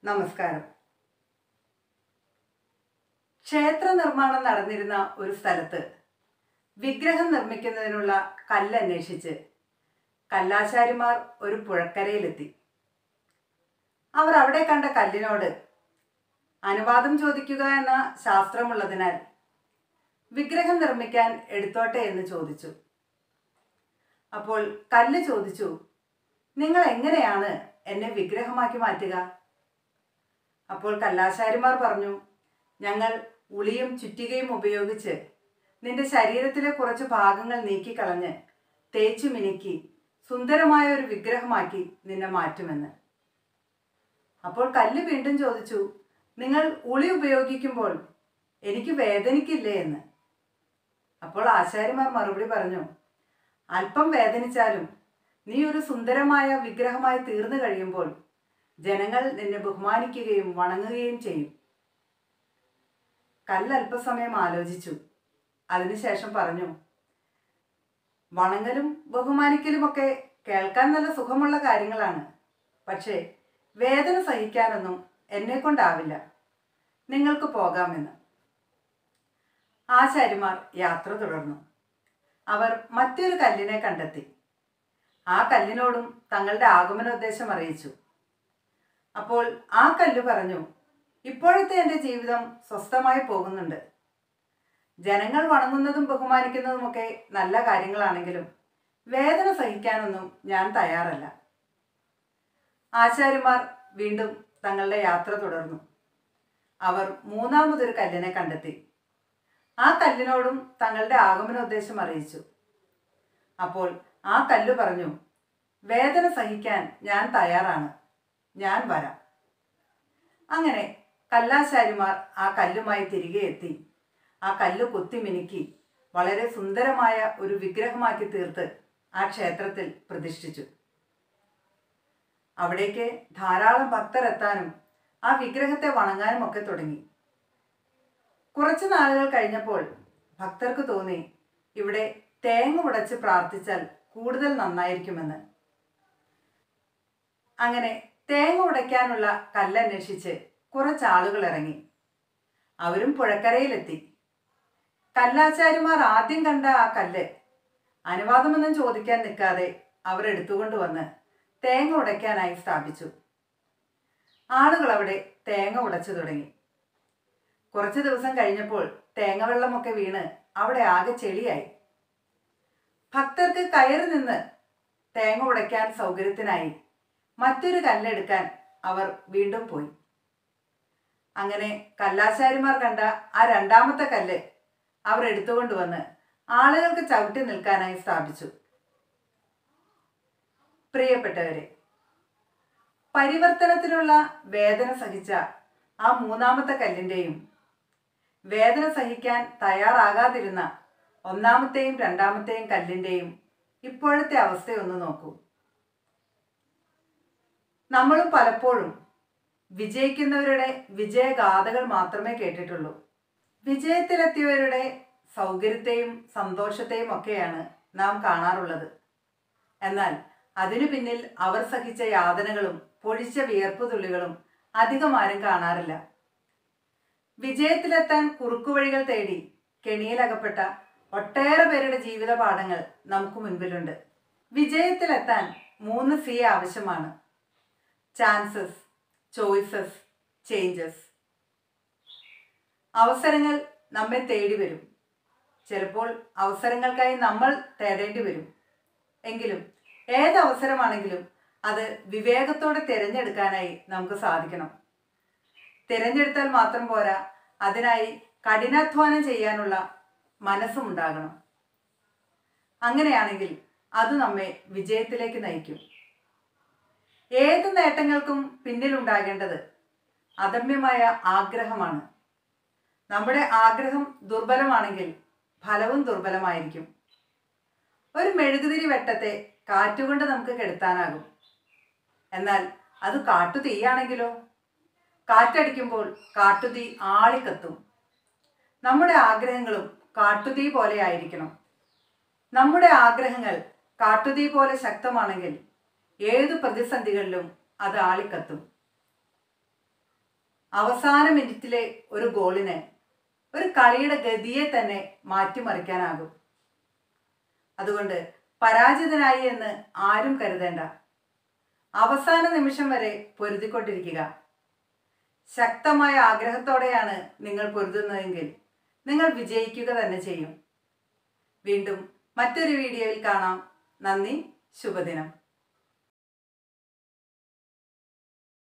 നമസ്കാരം ക്ഷേത്ര നിർമ്മാണം നടന്നിരുന്ന ഒരു സ്ഥലത്ത് വിഗ്രഹം നിർമ്മിക്കുന്നതിനുള്ള കല്ലന്വേഷിച്ച് കല്ലാശാരിമാർ ഒരു പുഴക്കരയിലെത്തി അവർ അവിടെ കണ്ട കല്ലിനോട് അനുവാദം ചോദിക്കുക എന്ന ശാസ്ത്രമുള്ളതിനാൽ വിഗ്രഹം നിർമ്മിക്കാൻ എടുത്തോട്ടെ എന്ന് ചോദിച്ചു അപ്പോൾ കല്ല് ചോദിച്ചു നിങ്ങൾ എങ്ങനെയാണ് എന്നെ വിഗ്രഹമാക്കി മാറ്റുക അപ്പോൾ കല്ലാശാരിമാർ പറഞ്ഞു ഞങ്ങൾ ഉളിയും ചുറ്റികയും ഉപയോഗിച്ച് നിന്റെ ശരീരത്തിലെ കുറച്ച് ഭാഗങ്ങൾ നീക്കിക്കളഞ്ഞ് തേച്ചു മിനുക്കി സുന്ദരമായ ഒരു വിഗ്രഹമാക്കി നിന്നെ മാറ്റുമെന്ന് അപ്പോൾ കല്ല് വീണ്ടും ചോദിച്ചു നിങ്ങൾ ഉളി ഉപയോഗിക്കുമ്പോൾ എനിക്ക് വേദനിക്കില്ലേ എന്ന് അപ്പോൾ ആശാരിമാർ മറുപടി പറഞ്ഞു അല്പം വേദനിച്ചാലും നീ ഒരു സുന്ദരമായ വിഗ്രഹമായി തീർന്നു കഴിയുമ്പോൾ ജനങ്ങൾ നിന്നെ ബഹുമാനിക്കുകയും വണങ്ങുകയും ചെയ്യും കല്ല് അല്പസമയം ആലോചിച്ചു അതിനുശേഷം പറഞ്ഞു വണങ്ങലും ബഹുമാനിക്കലുമൊക്കെ കേൾക്കാൻ നല്ല സുഖമുള്ള കാര്യങ്ങളാണ് പക്ഷേ വേദന സഹിക്കാനൊന്നും എന്നെ കൊണ്ടാവില്ല നിങ്ങൾക്ക് പോകാമെന്ന് ആശാരിമാർ യാത്ര തുടർന്നു അവർ മറ്റൊരു കല്ലിനെ കണ്ടെത്തി ആ കല്ലിനോടും തങ്ങളുടെ ആഗമനോദ്ദേശം അറിയിച്ചു അപ്പോൾ ആ കല്ല് പറഞ്ഞു ഇപ്പോഴത്തെ എൻ്റെ ജീവിതം സ്വസ്ഥമായി പോകുന്നുണ്ട് ജനങ്ങൾ വണങ്ങുന്നതും ബഹുമാനിക്കുന്നതുമൊക്കെ നല്ല കാര്യങ്ങളാണെങ്കിലും വേദന സഹിക്കാനൊന്നും ഞാൻ തയ്യാറല്ല ആചാര്യമാർ വീണ്ടും തങ്ങളുടെ യാത്ര തുടർന്നു അവർ മൂന്നാമതൊരു കല്ലിനെ കണ്ടെത്തി ആ കല്ലിനോടും തങ്ങളുടെ ആഗമനോദ്ദേശം അറിയിച്ചു അപ്പോൾ ആ കല്ല് പറഞ്ഞു വേദന സഹിക്കാൻ ഞാൻ തയ്യാറാണ് ഞാൻ വരാം അങ്ങനെ കല്ലാശാരിമാർ ആ കല്ലുമായി തിരികെ എത്തി ആ കല്ല് കുത്തി മിനുക്കി വളരെ സുന്ദരമായ ഒരു വിഗ്രഹമാക്കി തീർത്ത് ആ ക്ഷേത്രത്തിൽ പ്രതിഷ്ഠിച്ചു അവിടേക്ക് ധാരാളം ഭക്തർ എത്താനും ആ വിഗ്രഹത്തെ വണങ്ങാനും ഒക്കെ തുടങ്ങി കുറച്ചു നാളുകൾ കഴിഞ്ഞപ്പോൾ ഭക്തർക്ക് തോന്നി ഇവിടെ തേങ്ങ ഉടച്ച് പ്രാർത്ഥിച്ചാൽ കൂടുതൽ നന്നായിരിക്കുമെന്ന് അങ്ങനെ തേങ്ങ ഉടയ്ക്കാനുള്ള കല്ലന്വേഷിച്ച് കുറച്ചാളുകൾ ഇറങ്ങി അവരും പുഴക്കരയിലെത്തി കല്ലാച്ചാരിമാർ ആദ്യം കണ്ട ആ കല്ല് അനുവാദമൊന്നും ചോദിക്കാൻ നിൽക്കാതെ അവർ എടുത്തുകൊണ്ട് വന്ന് തേങ്ങ ഉടയ്ക്കാനായി സ്ഥാപിച്ചു ആളുകൾ അവിടെ തേങ്ങ ഉടച്ചു തുടങ്ങി കുറച്ച് ദിവസം കഴിഞ്ഞപ്പോൾ തേങ്ങ വെള്ളമൊക്കെ വീണ് അവിടെ ആകെ ചെളിയായി ഭക്തർക്ക് കയറി നിന്ന് തേങ്ങ ഉടയ്ക്കാൻ സൗകര്യത്തിനായി മറ്റൊരു കല്ലെടുക്കാൻ അവർ വീണ്ടും പോയി അങ്ങനെ കല്ലാശാരിമാർ കണ്ട ആ രണ്ടാമത്തെ കല്ല് അവർ എടുത്തുകൊണ്ടുവന്ന് ആളുകൾക്ക് ചവിട്ടി നിൽക്കാനായി സ്ഥാപിച്ചു പ്രിയപ്പെട്ടവരെ പരിവർത്തനത്തിനുള്ള വേദന സഹിച്ച ആ മൂന്നാമത്തെ കല്ലിൻ്റെയും വേദന സഹിക്കാൻ തയ്യാറാകാതിരുന്ന ഒന്നാമത്തെയും രണ്ടാമത്തെയും കല്ലിൻ്റെയും ഇപ്പോഴത്തെ അവസ്ഥയൊന്ന് നോക്കൂ നമ്മളും പലപ്പോഴും വിജയിക്കുന്നവരുടെ വിജയഗാഥകൾ മാത്രമേ കേട്ടിട്ടുള്ളൂ വിജയത്തിലെത്തിയവരുടെ സൗകര്യത്തെയും സന്തോഷത്തെയും ഒക്കെയാണ് നാം കാണാറുള്ളത് എന്നാൽ അതിനു പിന്നിൽ അവർ സഹിച്ച യാതനകളും പൊഴിച്ച വിയർപ്പ് തുള്ളികളും അധികം ആരും കാണാറില്ല വിജയത്തിലെത്താൻ കുറുക്കുവഴികൾ തേടി കെണിയിലകപ്പെട്ട ഒട്ടേറെ പേരുടെ ജീവിത പാഠങ്ങൾ നമുക്ക് മുൻപിലുണ്ട് വിജയത്തിലെത്താൻ മൂന്ന് സി ആവശ്യമാണ് ചാൻസസ് ചോയ്സസ് ചേഞ്ചസ് അവസരങ്ങൾ നമ്മെ തേടി വരും ചിലപ്പോൾ അവസരങ്ങൾക്കായി നമ്മൾ തേടേണ്ടി വരും എങ്കിലും ഏത് അവസരമാണെങ്കിലും അത് വിവേകത്തോടെ തിരഞ്ഞെടുക്കാനായി നമുക്ക് സാധിക്കണം തിരഞ്ഞെടുത്താൽ മാത്രം പോരാ അതിനായി കഠിനാധ്വാനം ചെയ്യാനുള്ള മനസ്സും ഉണ്ടാകണം അങ്ങനെയാണെങ്കിൽ അത് നമ്മെ വിജയത്തിലേക്ക് നയിക്കും ഏത് നേട്ടങ്ങൾക്കും പിന്നിലുണ്ടാകേണ്ടത് അദമ്യമായ ആഗ്രഹമാണ് നമ്മുടെ ആഗ്രഹം ദുർബലമാണെങ്കിൽ ഫലവും ദുർബലമായിരിക്കും ഒരു മെഴുകുതിരി വെട്ടത്തെ കാറ്റുകൊണ്ട് നമുക്ക് കെടുത്താനാകും എന്നാൽ അത് കാട്ടുതീയാണെങ്കിലോ കാറ്റടിക്കുമ്പോൾ കാട്ടുതീ ആളിക്കത്തും നമ്മുടെ ആഗ്രഹങ്ങളും കാട്ടുതീ പോലെ ആയിരിക്കണം നമ്മുടെ ആഗ്രഹങ്ങൾ കാട്ടുതീ പോലെ ശക്തമാണെങ്കിൽ ഏതു പ്രതിസന്ധികളിലും അത് ആളിക്കത്തും അവസാന മിനിറ്റിലെ ഒരു ഗോളിന് ഒരു കളിയുടെ ഗതിയെ തന്നെ മാറ്റിമറിക്കാനാകും അതുകൊണ്ട് പരാജിതനായി എന്ന് ആരും കരുതേണ്ട അവസാന നിമിഷം വരെ പൊരുതിക്കൊണ്ടിരിക്കുക ശക്തമായ ആഗ്രഹത്തോടെയാണ് നിങ്ങൾ പൊരുതുന്നതെങ്കിൽ നിങ്ങൾ വിജയിക്കുക തന്നെ ചെയ്യും വീണ്ടും മറ്റൊരു വീഡിയോയിൽ കാണാം നന്ദി ശുഭദിനം